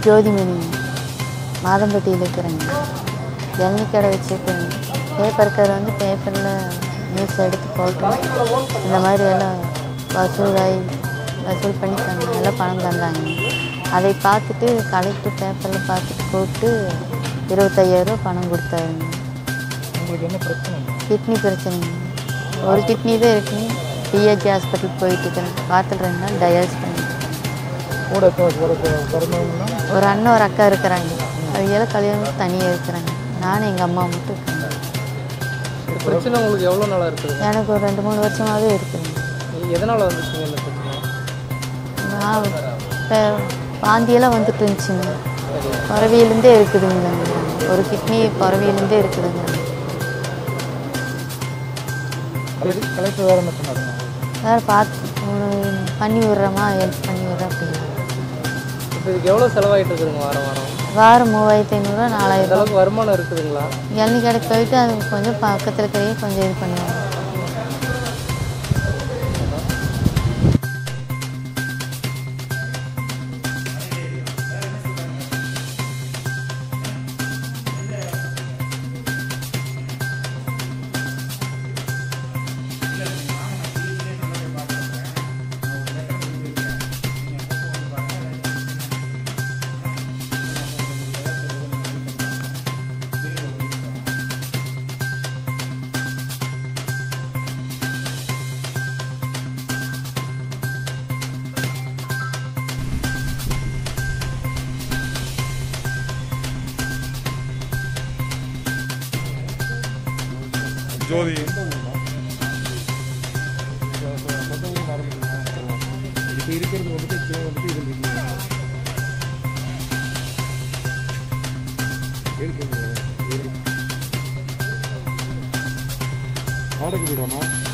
ஜோதிமணி மாதம்பட்டியில் இருக்கிறேங்க இளநீ கடை வச்சுருக்கேங்க பேப்பர் கடை வந்து பேப்பரில் நியூஸ் எடுத்து போட்டு இந்த மாதிரி எல்லாம் வசூலாகி வசூல் பண்ணி தந்தாங்க எல்லாம் பணம் தந்தாங்க அதை பார்த்துட்டு கலெக்டர் பேப்பரில் பார்த்துட்டு கூப்பிட்டு இருபத்தையாயிரம் பணம் கொடுத்தாருங்க உங்களுக்கு என்ன பிரச்சனை கிட்னி பிரச்சனைங்க ஒரு கிட்னி தான் இருக்குங்க பிஹெச் ஹாஸ்பிட்டல் போயிட்டு இருக்கிறேன் பார்த்துட்டு ரெண்டு நாள் டயாலிஸ் பண்ணிட்டு கூட இப்போ பிறந்தவங்கன்னா ஒரு அண்ணன் ஒரு அக்கா இருக்கிறாங்க அவங்களாம் கல்யாணம் தனியாக இருக்கிறாங்க நானும் எங்கள் அம்மா மட்டும் இருக்கிறேங்க இந்த பிரச்சனை உங்களுக்கு எவ்வளோ நாளாக இருக்குது எனக்கு ஒரு ரெண்டு மூணு வருஷமாகவே இருக்குதுங்க எதனால் வந்துச்சுங்க இந்த பிரச்சனை நான் இப்போ வாந்தியெல்லாம் வந்துட்டு இருந்துச்சுங்க பிறவியிலேருந்தே இருக்குதுங்க ஒரு கிட்னி பிறவியிலேருந்தே இருக்குதுங்க கலெக்டர் வேறு என்ன சொன்னாருங்க வேறு பார்த்து உனக்கு பண்ணி விட்றேம்மா ஹெல்ப் பண்ணி விட்றேன் அப்படின்னு இப்போ இதுக்கு எவ்வளோ செலவாயிட்டு இருக்குதுங்க வாரம் வாரம் வாரம் மூவாயிரத்தி ஐநூறுரூவா இந்த நாலாயிரம் அளவுக்கு வருமானம் இருக்குதுங்களா இளநீ கடைக்கு போயிட்டு அது கொஞ்சம் பக்கத்தில் இருக்கிறதையும் கொஞ்சம் இது பண்ணுவாங்க ஜோதி இப்போ இருக்கிறது வந்துட்டு இப்போ வந்துட்டு இதில் இருக்கீங்க இருக்கிறது வாடகை வீடாமா